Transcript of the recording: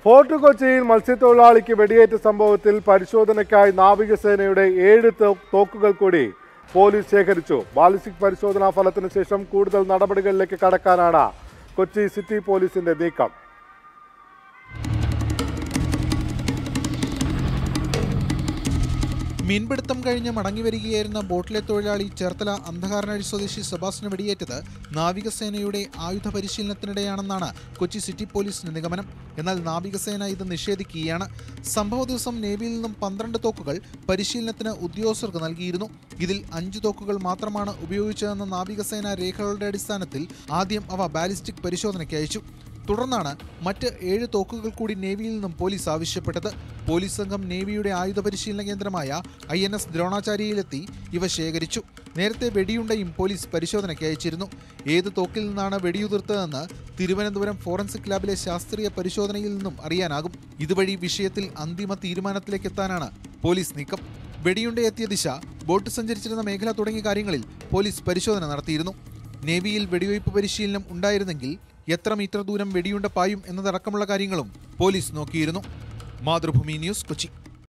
fort കൊച്ചിയിൽ മത്സ്യത്തൊഴിലാളിക്ക് വെടിയേറ്റ സംഭവത്തിൽ പരിശോധനയ്ക്കായി നാവികസേനയുടെ ഏഴ് തോ- തോക്കുകൾ കൂടി പോലീസ് ശേഖരിച്ചു ബാലിസ്റ്റിക് പരിശോധനാ ഫലത്തിന് ശേഷം കൂടുതൽ നടപടികളിലേക്ക് കടക്കാനാണ് കൊച്ചി സിറ്റി പോലീസിന്റെ നീക്കം മീൻപിടുത്തം കഴിഞ്ഞ് മടങ്ങി വരികയായിരുന്ന ബോട്ടിലെ തൊഴിലാളി ചേർത്തല അന്ധകാരനഴി സ്വദേശി സെബാസ്റ്റിന് വെടിയേറ്റത് നാവികസേനയുടെ ആയുധ പരിശീലനത്തിനിടെയാണെന്നാണ് കൊച്ചി സിറ്റി പോലീസിന്റെ നിഗമനം എന്നാൽ നാവികസേന ഇത് നിഷേധിക്കുകയാണ് സംഭവ ദിവസം നേവിയിൽ നിന്നും പന്ത്രണ്ട് തോക്കുകൾ പരിശീലനത്തിന് ഉദ്യോഗസ്ഥർക്ക് നൽകിയിരുന്നു ഇതിൽ അഞ്ച് തോക്കുകൾ മാത്രമാണ് ഉപയോഗിച്ചതെന്ന നാവികസേന രേഖകളുടെ അടിസ്ഥാനത്തിൽ ആദ്യം അവ ബാലിസ്റ്റിക് പരിശോധനയ്ക്ക് അയച്ചു തുടർന്നാണ് മറ്റ് ഏഴ് തോക്കുകൾ കൂടി നേവിയിൽ നിന്നും പോലീസ് ആവശ്യപ്പെട്ടത് പോലീസ് സംഘം നേവിയുടെ ആയുധ പരിശീലന കേന്ദ്രമായ ഐ എൻ എസ് ദ്രോണാചാര്യയിലെത്തി ഇവ ശേഖരിച്ചു നേരത്തെ വെടിയുണ്ടയും പോലീസ് പരിശോധനയ്ക്ക് അയച്ചിരുന്നു ഏത് തോക്കിൽ നിന്നാണ് വെടിയുതിർത്തതെന്ന് തിരുവനന്തപുരം ഫോറൻസിക് ലാബിലെ ശാസ്ത്രീയ പരിശോധനയിൽ നിന്നും അറിയാനാകും ഇതുവഴി വിഷയത്തിൽ അന്തിമ തീരുമാനത്തിലേക്ക് എത്താനാണ് പോലീസ് നീക്കം വെടിയുണ്ടയെത്തിയ ദിശ ബോട്ട് സഞ്ചരിച്ചിരുന്ന മേഖല തുടങ്ങിയ കാര്യങ്ങളിൽ പോലീസ് പരിശോധന നടത്തിയിരുന്നു നേവിയിൽ വെടിവയ്പ് പരിശീലനം ഉണ്ടായിരുന്നെങ്കിൽ എത്ര മീറ്റർ ദൂരം വെടിയുണ്ട പായും എന്നതടക്കമുള്ള കാര്യങ്ങളും പോലീസ് നോക്കിയിരുന്നു മാതൃഭൂമി ന്യൂസ് കൊച്ചി